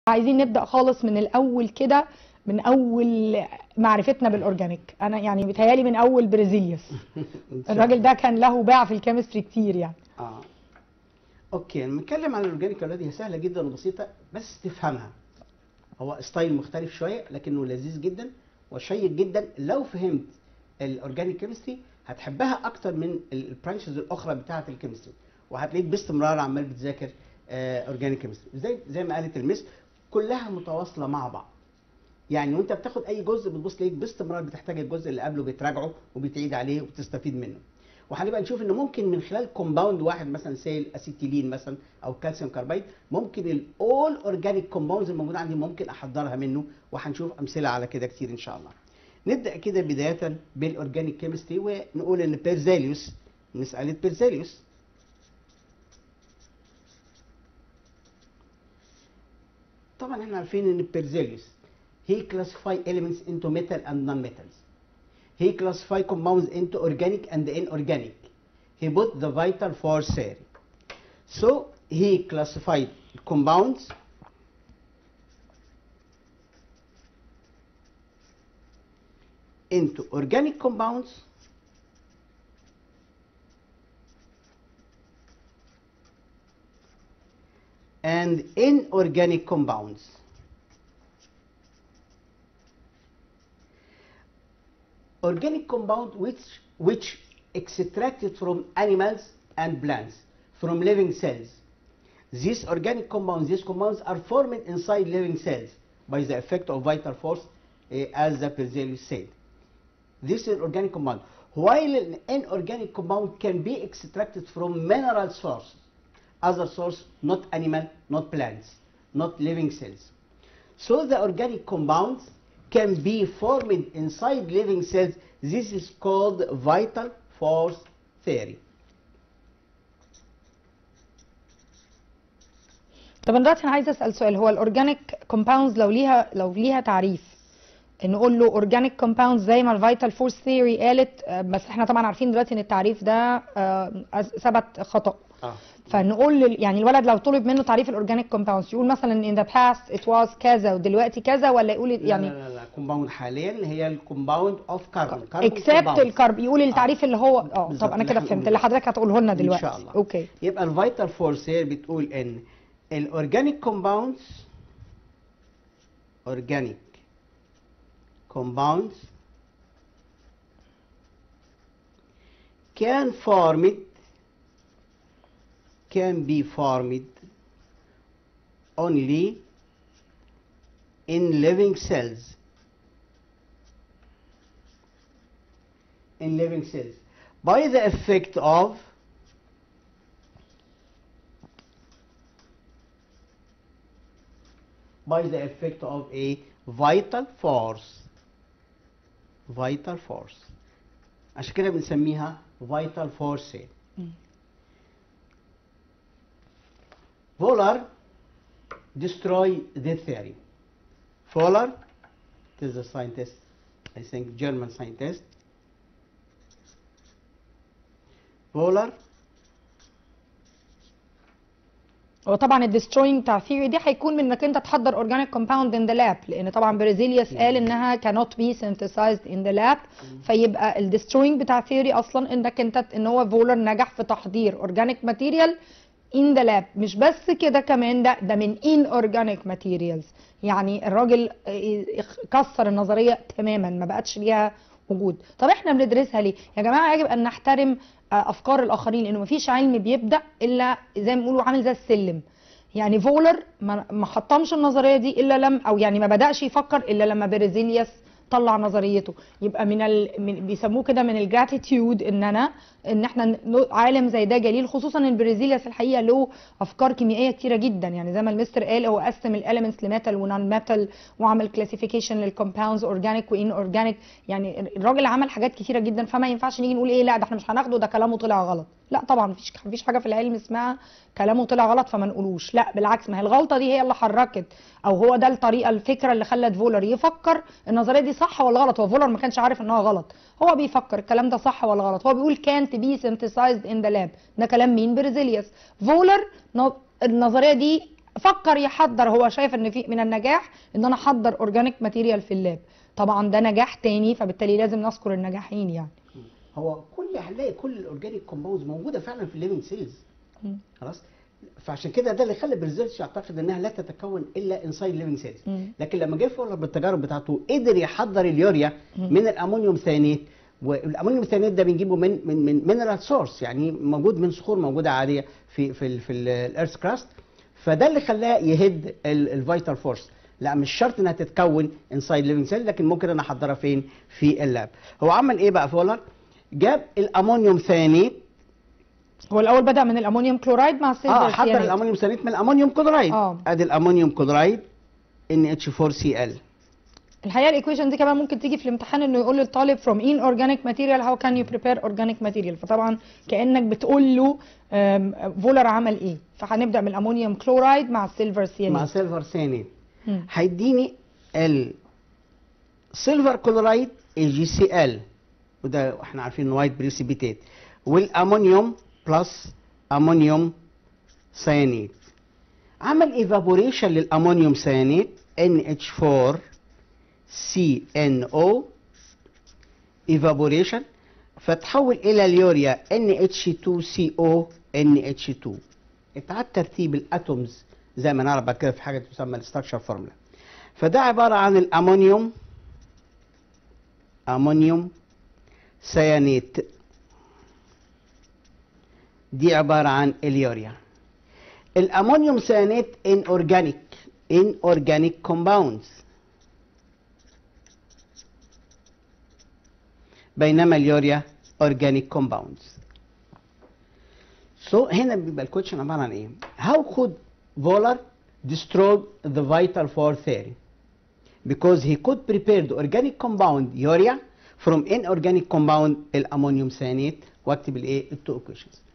عايزين نبدا خالص من الاول كده من اول معرفتنا بالاورجانيك انا يعني بيتهيالي من اول بريزيليوس إن شاء الراجل الله. ده كان له باع في الكيمستري كتير يعني اه اوكي نتكلم عن الاورجانيك يا اولاد هي سهله جدا وبسيطه بس تفهمها هو ستايل مختلف شويه لكنه لذيذ جدا وشيق جدا لو فهمت الاورجانيك كيمستري هتحبها اكتر من البرانشز الاخرى بتاعه الكيمستري وهتلاقيك باستمرار عمال بتذاكر اورجانيك كيمستري زي زي ما قالت المس كلها متواصله مع بعض يعني وانت بتاخد اي جزء بتبص تلاقيك باستمرار بتحتاج الجزء اللي قبله بتراجعه وبتعيد عليه وبتستفيد منه وهنبقى نشوف ان ممكن من خلال كومباوند واحد مثلا سيل اسيتيلين مثلا او كالسيوم كاربايد ممكن الاول اورجانيك كومباوندز الموجوده عندي ممكن احضرها منه وهنشوف امثله على كده كتير ان شاء الله. نبدا كده بدايه بالاورجانيك كيمستري ونقول ان بيرزاليوس مساله بيرزاليوس طبعا احنا عارفين ان بيرزاليوس he classify elements into metal and non-metals. He classify compounds into organic and inorganic. He put the vital force theory. So he classified compounds into organic compounds and inorganic compounds. organic compound which which extracted from animals and plants from living cells these organic compounds these compounds are formed inside living cells by the effect of vital force eh, as the Berzelius said this is organic compound while an inorganic compound can be extracted from mineral sources other source not animal not plants not living cells so the organic compounds can be formed inside living cells. This is called vital force theory. طب انا دلوقتي انا عايزه اسال سؤال هو الاورجانيك كومباوندز لو ليها لو ليها تعريف نقول له اورجانيك كومباوندز زي ما الفيتال فورس ثيوري قالت آه، بس احنا طبعا عارفين دلوقتي ان التعريف ده آه، أز- ثبت خطا آه. فنقول لل- يعني الولد لو طلب منه تعريف الاورجانيك كومباوندز يقول مثلا in the past it was كذا ودلوقتي كذا ولا يقول يعني لا لا لا, لا. كومباوند حاليا اللي هي الكومباوند اوف كاربون اكسبت الكرب يقول التعريف اللي هو اه بالظبط، طب انا اللي كده احنا فهمت قلنا. اللي حضرتك هتقوله لنا إن دلوقتي شاء الله. اوكي يبقى الفيتال فورس هي بتقول ان الاورجانيك كومباوندز اورجانيك compounds can formed can be formed only in living cells in living cells by the effect of by the effect of a vital force vital force عشان كده بنسميها vital force Voller destroy the theory Voller is a scientist I think German scientist Voller هو طبعا الديستروينج بتاع ثيوري دي هيكون من انك انت تحضر اورجانيك كومباوند ان ذا لاب لان طبعا بريزيليوس قال انها cannot be synthesized in the lab فيبقى الديستروينج بتاع ثيوري اصلا انك انت ان هو فولر نجح في تحضير اورجانيك ماتيريال in the lab مش بس كده كمان ده ده من inorganic materials يعني الراجل اه، كسر النظريه تماما ما بقتش ليها وجود طب احنا بندرسها ليه يا جماعه يجب ان نحترم اه، افكار الاخرين لانه مفيش علم بيبدا الا زي ما بيقولوا عامل زي السلم يعني فولر ما ما حطمش النظريه دي الا لم او يعني ما بداش يفكر الا لما بريزيليوس طلع نظريته يبقى من, ال... من بيسموه كده من الجراتيتيود ان انا ان احنا ن- عالم زي ده جليل خصوصا ان بريزيليوس الحقيقه له افكار كيميائيه كتيره جدا يعني زي ما المستر قال هو قسم الاليمنتس لميتال ونون ميتال وعمل كلاسيفيكيشن للكومباوندز اورجانيك وان اورجانيك يعني الراجل عمل حاجات كتيره جدا فما ينفعش نيجي نقول ايه لا ده احنا مش هناخده ده كلامه طلع غلط لا طبعا مفيش مفيش حاجه في العلم اسمها كلامه طلع غلط فما نقولوش لا بالعكس ما هي الغلطه دي هي اللي حركت او هو ده الطريقه الفكره اللي خلت فولر يفكر النظريه دي صح ولا غلط هو فولر ما كانش عارف انها غلط هو بيفكر الكلام ده صح ولا غلط هو بيقول كانت بي synthesized in the lab ده كلام مين بريزيليوس فولر نظ- النظريه دي فكر يحضر هو شايف ان في من النجاح ان انا احضر اورجانيك ماتيريال في اللاب طبعا ده نجاح تاني فبالتالي لازم نذكر النجاحين يعني هو كل هنلاقي كل الاورجانيك كومباوندز موجوده فعلا في الليفنج سيلز مم. خلاص فعشان كده ده اللي خلى الريسيرش يعتقد انها لا تتكون الا انسايد ليفنج سيلز مم. لكن لما جه فولر بالتجارب بتاعته قدر يحضر اليوريا مم. من الامونيوم ثانيت والامونيوم ثانيت ده بنجيبه من من من مينرال سورس يعني موجود من صخور موجوده عاديه في في ال في الارث كراست فده اللي خلاه يهد الفيتال فورس لا مش شرط انها تتكون انسايد ليفنج سيل لكن ممكن انا احضرها فين في اللاب هو عمل ايه بقى فولر جاب الامونيوم ثانيت هو الاول بدا من الامونيوم كلورايد مع السيلفر اه حضر سيانيد. الامونيوم ثانيت من الامونيوم كلورايد آه. ادي الامونيوم كلورايد ان اتش 4 سي ال الحقيقه الايكويشن دي كمان ممكن تيجي في الامتحان انه يقول للطالب from in organic material how can you prepare organic material فطبعا كانك بتقول له آم، فولر عمل ايه فهنبدا من الامونيوم كلورايد مع السيلفر مع سيانيد سيلفر ثانيت مم. هيديني السيلفر كلورايد اي جي سي ال وده احنا عارفين انه وايت بريسيبيتات والامونيوم بلس امونيوم سيانيد عمل ايفابوريشن للامونيوم سيانيد NH4 CNO ايفابوريشن فتحول الى اليوريا NH2CO NH2 اتعاد ترتيب الاتومز زي ما نعرف بعد كده في حاجه تسمى الستراكشر فورمولا فده عباره عن الامونيوم امونيوم سيانيت دي عباره عن اليوريا الامونيوم سيانيت ان اورجانيك ان اورجانيك كومباوندز بينما اليوريا اورجانيك كومباوندز سو so, هنا بيبقى الكوتشن عباره عن ايه؟ How could Voller destroy the vital force theory? Because he could prepare the organic compound urea from inorganic compound الامونيوم ثانيت واكتب الايه؟ التو equations.